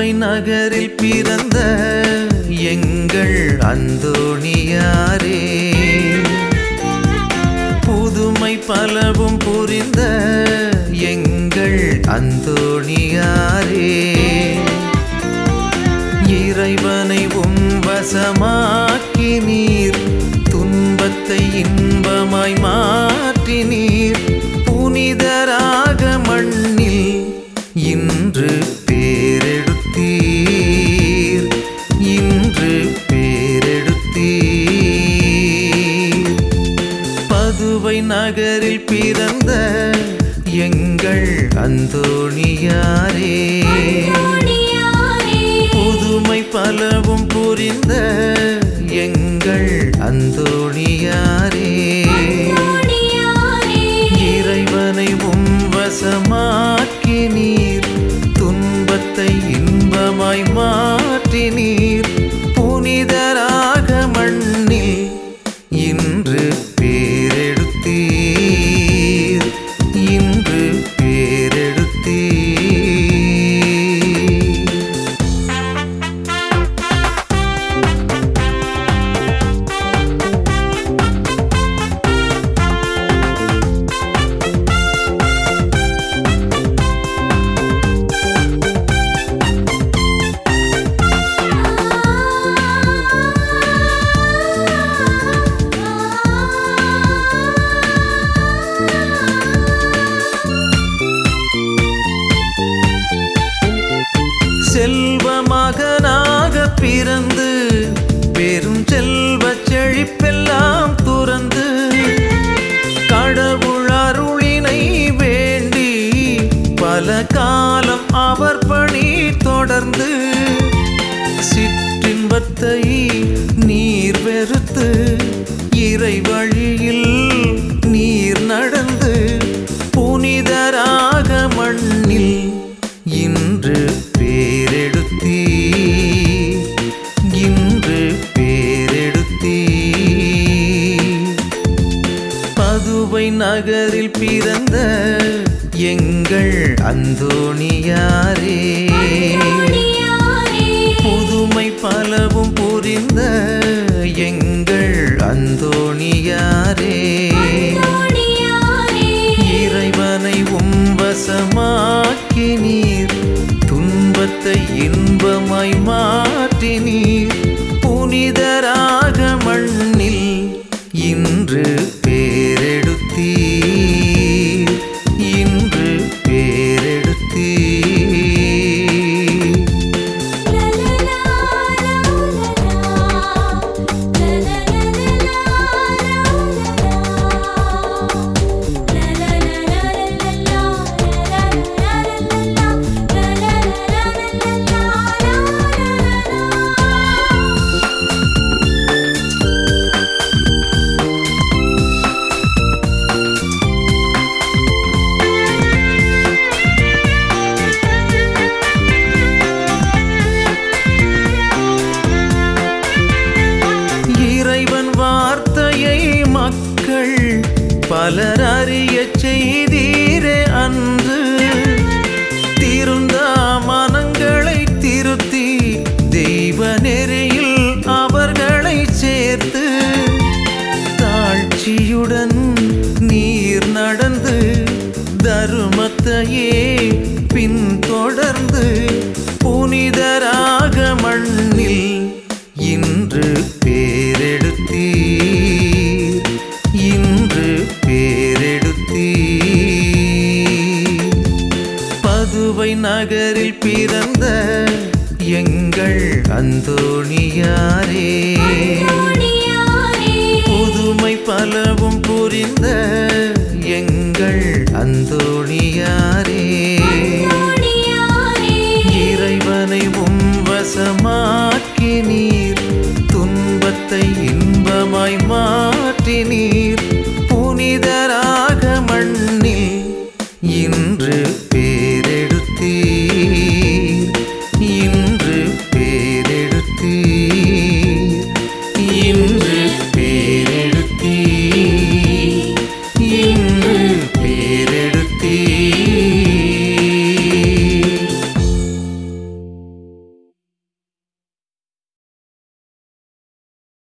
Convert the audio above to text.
பதுவை நகரில் பிறந்த எங்கள் அந்தோணியாரே புதுமை பலவும் புரிந்த எங்கள் அந்தோணியாரே இறைவனை உம் வசமாக்கி நீர் துன்பத்தை இன்பமாய் மாற்றி நீர் புனிதராக மண்ணில் இன்று பேரெடுத்தீர் இன்று பேரெடுத்தீர் பதுவை நகரில் பிறந்த எங்கள் அந்தோணியாரே புதுமை பலவும் புரிந்த எங்கள் அந்தோணியாரே இறைவனை உம் வசமாக்கி நீர் துன்பத்தை இன்பமாய் மாற்றி நீர் புனிதராக மண்ணில் இன்று பேரெடுத்தீர் இன்று பேரெடுத்தீர் செல்வ மகனாக பிறந்து பெரும் செல்வ செழிப்பெல்லாம் துறந்து கடவுள் அருளினை வேண்டி பல காலம் அவர் பணி தொடர்ந்து சிற்றின்பத்தை நீர் வெறுத்து இறை வழியில் நீர் நடந்து புனிதராக மண்ணில் இன்று பேரெடுத்தீ இன்று பேரெடுத்தீ பதுவை நகரில் பிறந்த எங்கள் அந்தோணியாரே புதுமை பலவும் புரிந்த எங்கள் அந்தோணியாரே இறைவனை உம் வசமாக்கி நீர் துன்பத்தை இன்பமாய் மாற்றி நீர் புனிதராக மண்ணில் இன்று பேரெடுத்தீர் இன்று பேரெடுத்தீர் இறைவன் வார்த்தையை மக்கள் பலர் அறியச் செய்தீரே அன்று திருந்தா மனங்களை திருத்தி தெய்வ நெறியில் அவர்களை சேர்த்து தாழ்ச்சியுடன் நீர் நடந்து தருமத்தையே பின்தொடர்ந்து புனிதராக மண்ணில் இன்று பேரெடுத்தீர் இன்று பேரெடுத்தீர் பதுவை நகரில் பிறந்த எங்கள் அந்தோணியாரே புதுமை பலவும் புரிந்த எங்கள் அந்தோணியாரே இறைவனை உம் வசமாக்கி நீர் துன்பத்தை இன்பமாய் மா